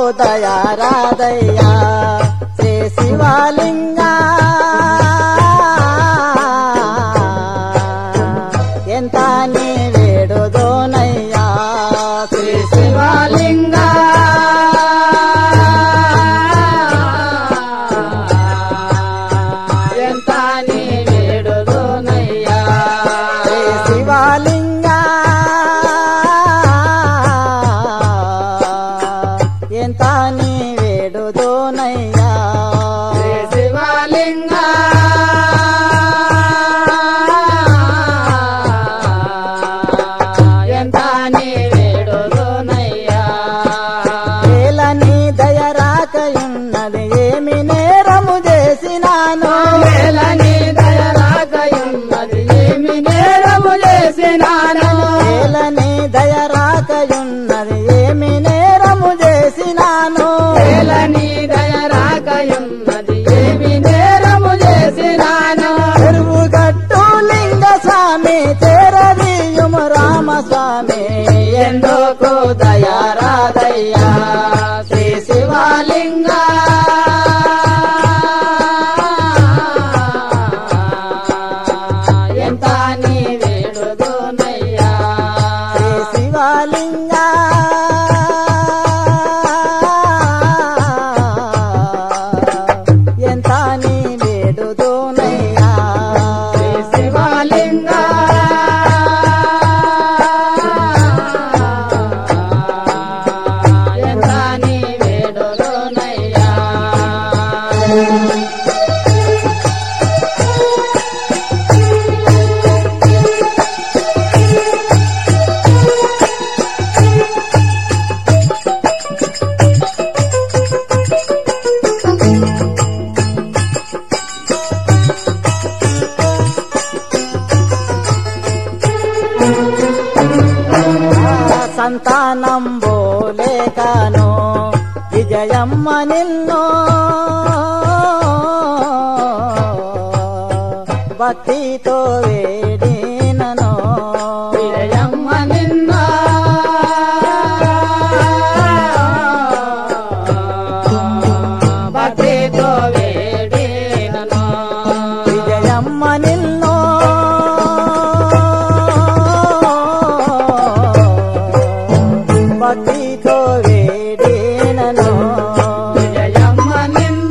దయారాదయ్యా శ్రీ శివలింగ ఎంత నీ వేడుదోనయ్యా శ్రీ శివలింగ ఎంత నీ వేడుదోనయ్యా శ్రీ శివలింగ ఎంత నీ వేడుదోనయ్యా శ్రీ శివలింగ ఎంత నీ వేడుదోనయ్యా వేలని దయరాకయున్నది ఏమి నేరము చేసినాను వేలని దయరాకయున్నది ఏమి నేరము చేసినాను వేలని దయరాకయున్నది ఏమి నేరము చేసినాను వేలని దయరాకయున్నది ఏమి నేరము చేసినాను చెరువు గట్టు లింగ స్వామి చేరదీయుము రామస్వామి ఎందుకు దయారాదయ్యా శ్రీ శివలింగ ఎంత నీ వేడుదోనయ్యా శ్రీ శివలింగ ఎంత నీ వేడుదోనయ్యా శ్రీ శివలింగ ఎంత నీ వేడుదోనయ్యా సంతానం బోలేకను విజయమ్మ నిన్ను భక్తితో వేడినను విజయమ్మ నిన్న భక్తితో వేడినను విజయమ్మ నిన్ను భక్తితో వేడినను విజయమ్మ నిన్న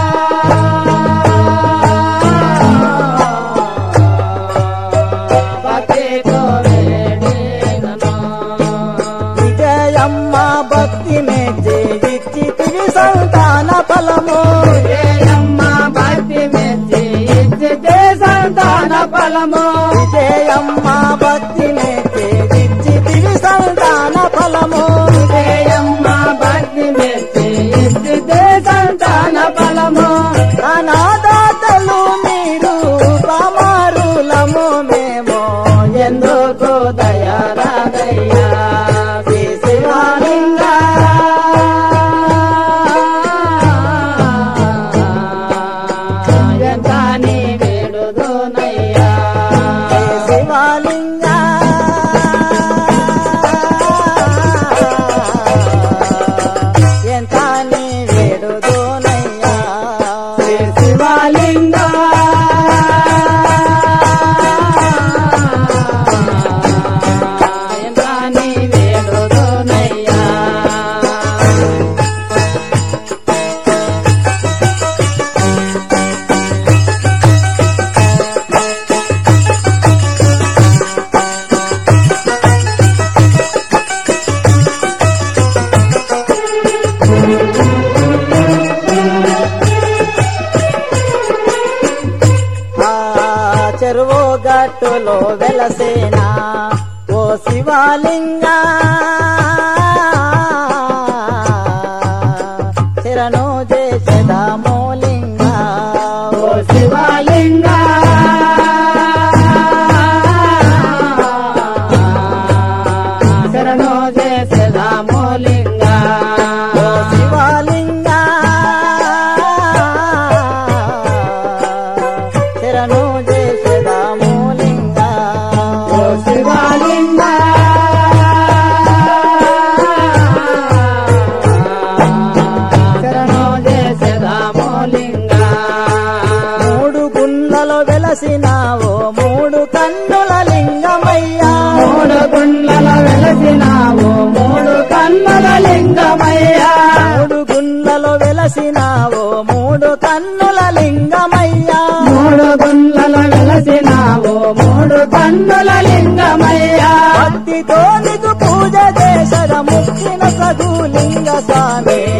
భక్తితో వేడినను విజయమ్మ భక్తి మెచ్చి ఇచ్చితివి సంతాన ఫలము విజయమ్మ భక్తి మెచ్చి ఇచ్చితే సంతాన ఫలము విజయమ్మ భక్తి మెచ్చి ఇచ్చితివి సంతాన ఫలము విజయమ్మ భక్తి మెచ్చి ఇచ్చితే సంతాన ఫలము అనాథాతలు మీరు పమారులము మేము ఎందుకు దయారాదయ్యా శ్రీ శివాలింగ ఎంత నీ వేడుదోనయ్యా శివాలింగ ఎంత నీ వేడుదోనయ్యా శ్రీ శివాలింగ ఎంత నీ వేడుదోనయ్యా ఆ చెరువు గట్టులో వెలసేనా ఓ శివాలింగ శరణు చేసదామోలింగ ఓ శివలింగ శరణో చేసేదామోలింగ ఓ శివాలింగ శరణు చేసదామోలింగ ఓ శివలింగ వెలసినావో మూడు కన్నుల లింగమయ్యా మూడు గుండ్ల వెలసినావు మూడు కన్నుల లింగమయ్యా మూడు గుండ్లలో వెలసినావో మూడు కన్నుల లింగమయ్యా మూడు గుండ్ల వెలసినావు మూడు కన్నుల లింగమయ్యా భక్తితో నీకు పూజ చేసగ ముక్తిన సగు లింగ స్వామి